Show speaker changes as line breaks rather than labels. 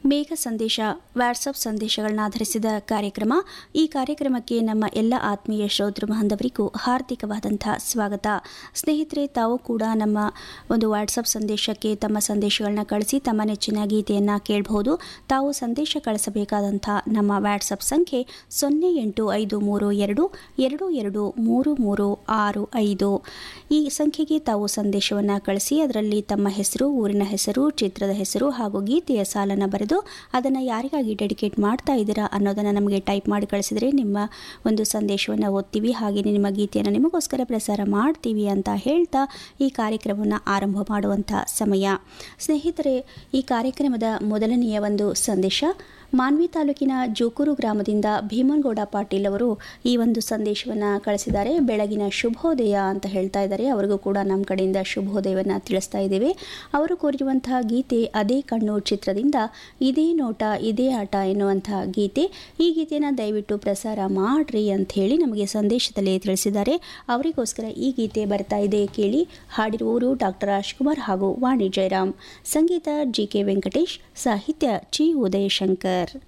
ಮೇಘ ಸಂದೇಶ ವಾಟ್ಸಪ್ ಸಂದೇಶಗಳನ್ನ ಆಧರಿಸಿದ ಕಾರ್ಯಕ್ರಮ ಈ ಕಾರ್ಯಕ್ರಮಕ್ಕೆ ನಮ್ಮ ಎಲ್ಲ ಆತ್ಮೀಯ ಶ್ರೋತೃ ಬಾಂಧವರಿಗೂ ಹಾರ್ದಿಕವಾದಂಥ ಸ್ವಾಗತ ಸ್ನೇಹಿತರೆ ತಾವು ಕೂಡ ನಮ್ಮ ಒಂದು ವಾಟ್ಸಪ್ ಸಂದೇಶಕ್ಕೆ ತಮ್ಮ ಸಂದೇಶಗಳನ್ನ ಕಳಿಸಿ ತಮ್ಮ ನೆಚ್ಚಿನ ಗೀತೆಯನ್ನು ಕೇಳಬಹುದು ತಾವು ಸಂದೇಶ ಕಳಿಸಬೇಕಾದಂಥ ನಮ್ಮ ವಾಟ್ಸಪ್ ಸಂಖ್ಯೆ ಸೊನ್ನೆ ಎಂಟು ಐದು ಮೂರು ಎರಡು ಎರಡು ಎರಡು ಮೂರು ಮೂರು ಆರು ಐದು ಈ ಸಂಖ್ಯೆಗೆ ತಾವು ಸಂದೇಶವನ್ನು ಕಳಿಸಿ ಅದರಲ್ಲಿ ತಮ್ಮ ಹೆಸರು ಊರಿನ ಹೆಸರು ಚಿತ್ರದ ಹೆಸರು ಹಾಗೂ ಗೀತೆಯ ಸಾಲನ್ನು ಬರೆದು ಅದನ್ನು ಯಾರಿಗಾಗಿ ಡೆಡಿಕೇಟ್ ಮಾಡ್ತಾ ಇದ್ದೀರಾ ಅನ್ನೋದನ್ನು ನಮಗೆ ಟೈಪ್ ಮಾಡಿ ಕಳಿಸಿದರೆ ನಿಮ್ಮ ಒಂದು ಸಂದೇಶವನ್ನು ಓದ್ತೀವಿ ಹಾಗೆಯೇ ನಿಮ್ಮ ಗೀತೆಯನ್ನು ನಿಮಗೋಸ್ಕರ ಪ್ರಸಾರ ಮಾಡ್ತೀವಿ ಅಂತ ಹೇಳ್ತಾ ಈ ಕಾರ್ಯಕ್ರಮವನ್ನು ಆರಂಭ ಮಾಡುವಂಥ ಸಮಯ ಸ್ನೇಹಿತರೆ ಈ ಕಾರ್ಯಕ್ರಮದ ಮೊದಲನೆಯ ಒಂದು ಸಂದೇಶ ಮಾನ್ವಿ ತಾಲೂಕಿನ ಜೋಕೂರು ಗ್ರಾಮದಿಂದ ಭೀಮನಗೌಡ ಪಾಟೀಲ್ ಅವರು ಈ ಒಂದು ಸಂದೇಶವನ್ನು ಕಳಿಸಿದ್ದಾರೆ ಬೆಳಗಿನ ಶುಭೋದಯ ಅಂತ ಹೇಳ್ತಾ ಇದ್ದಾರೆ ಅವರಿಗೂ ಕೂಡ ನಮ್ಮ ಕಡೆಯಿಂದ ಶುಭೋದಯವನ್ನು ತಿಳಿಸ್ತಾ ಇದ್ದೇವೆ ಅವರು ಕೋರಿರುವಂತಹ ಗೀತೆ ಅದೇ ಕಣ್ಣು ಚಿತ್ರದಿಂದ ಇದೇ ನೋಟ ಇದೇ ಆಟ ಎನ್ನುವಂತಹ ಗೀತೆ ಈ ಗೀತೆಯನ್ನು ದಯವಿಟ್ಟು ಪ್ರಸಾರ ಮಾಡ್ರಿ ಅಂತ ಹೇಳಿ ನಮಗೆ ಸಂದೇಶದಲ್ಲಿ ತಿಳಿಸಿದ್ದಾರೆ ಅವರಿಗೋಸ್ಕರ ಈ ಗೀತೆ ಬರ್ತಾ ಇದೆ ಕೇಳಿ ಹಾಡಿರುವವರು ಡಾಕ್ಟರ್ ರಾಜ್ಕುಮಾರ್ ಹಾಗೂ ವಾಣಿ ಜಯರಾಮ್ ಸಂಗೀತ ಜಿ ಕೆ ವೆಂಕಟೇಶ್ ಸಾಹಿತ್ಯ ಚಿ ಉದಯಶಂಕರ್